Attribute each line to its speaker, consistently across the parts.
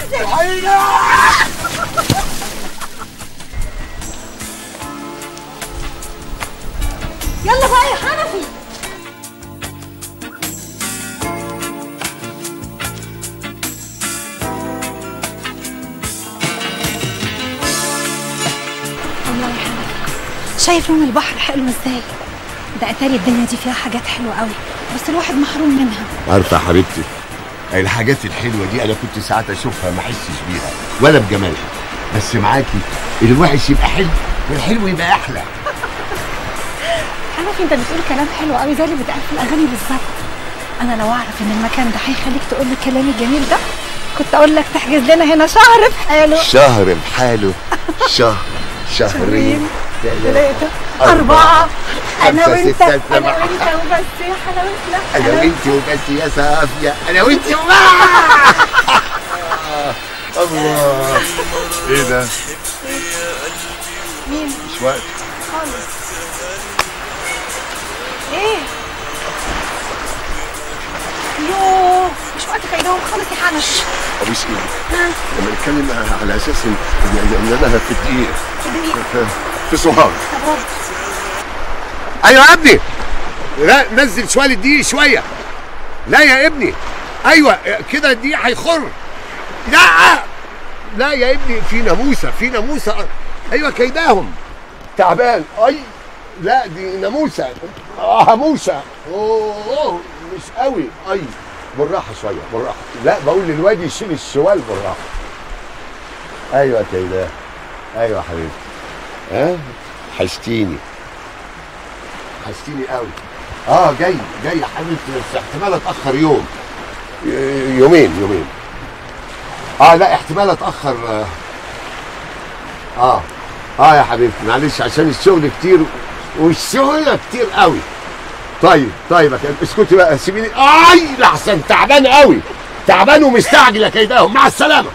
Speaker 1: نازل يلا بقى يا حنفي والله يا حنفي شايف لون البحر حلو ازاي ده اتاري الدنيا دي فيها حاجات حلوه قوي بس الواحد محروم منها
Speaker 2: عارفه يا حبيبتي الحاجات الحلوه دي انا كنت ساعات اشوفها ما احسش بيها ولا بجمالها بس معاكي الوحش يبقى حلو والحلو يبقى احلى
Speaker 1: حنفي انت بتقول كلام حلو قوي زي اللي بيتقال في الاغاني بالظبط انا لو اعرف ان المكان ده هيخليك تقول لي الكلام الجميل ده كنت اقول لك تحجز لنا هنا شهر في حاله
Speaker 2: شهر بحاله شهر شهرين
Speaker 1: ثلاثة أربعة أنا
Speaker 2: خمسة،
Speaker 1: وأنت
Speaker 2: ستة،
Speaker 1: أنا
Speaker 2: سبعة.
Speaker 1: وأنت وبس يا حلاوتنا
Speaker 2: انا وانت وبس يا صافيه انا وانت وبس الله ايه ده
Speaker 1: مين
Speaker 2: مش وقت
Speaker 1: خالص إيه يوه مش وقت كيدهم خالص يا حنش
Speaker 2: ابوس ايدك لما نتكلم على اساس ان ان إن انا في الدقيق في- في سوهاج
Speaker 1: طب رد
Speaker 2: ايوه يا ابني لا نزل شويه الدقيق شويه لا يا ابني ايوه كده الدقيق هيخر لا لا يا ابني في ناموسه في ناموسه ايوه كيداهم تعبان اي لا دي ناموسه اه هموسه اوه مش قوي اي بالراحه شويه بالراحه لا بقول للواد يشيل الشوال بالراحه ايوه كيداه ايوه حبيبي ها حشتيني حشتيني قوي اه جاي جاي يا حبيبتي بس احتمال اتاخر يوم ي- يومين يومين اه لا احتمال اتاخر اه اه, آه يا حبيبتي معلش عشان الشغل كتير والشغل كتير قوي طيب طيب يا كده اسكتي بقى سيبيني اي لحسن تعبان قوي تعبان ومستعجل يا كيداهم مع السلامه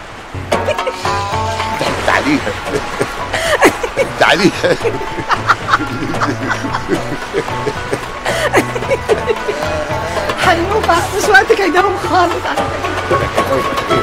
Speaker 2: تعاليها تعاليها
Speaker 1: حنوفة مش وقت كيدهم خالص على فكرة
Speaker 2: ايه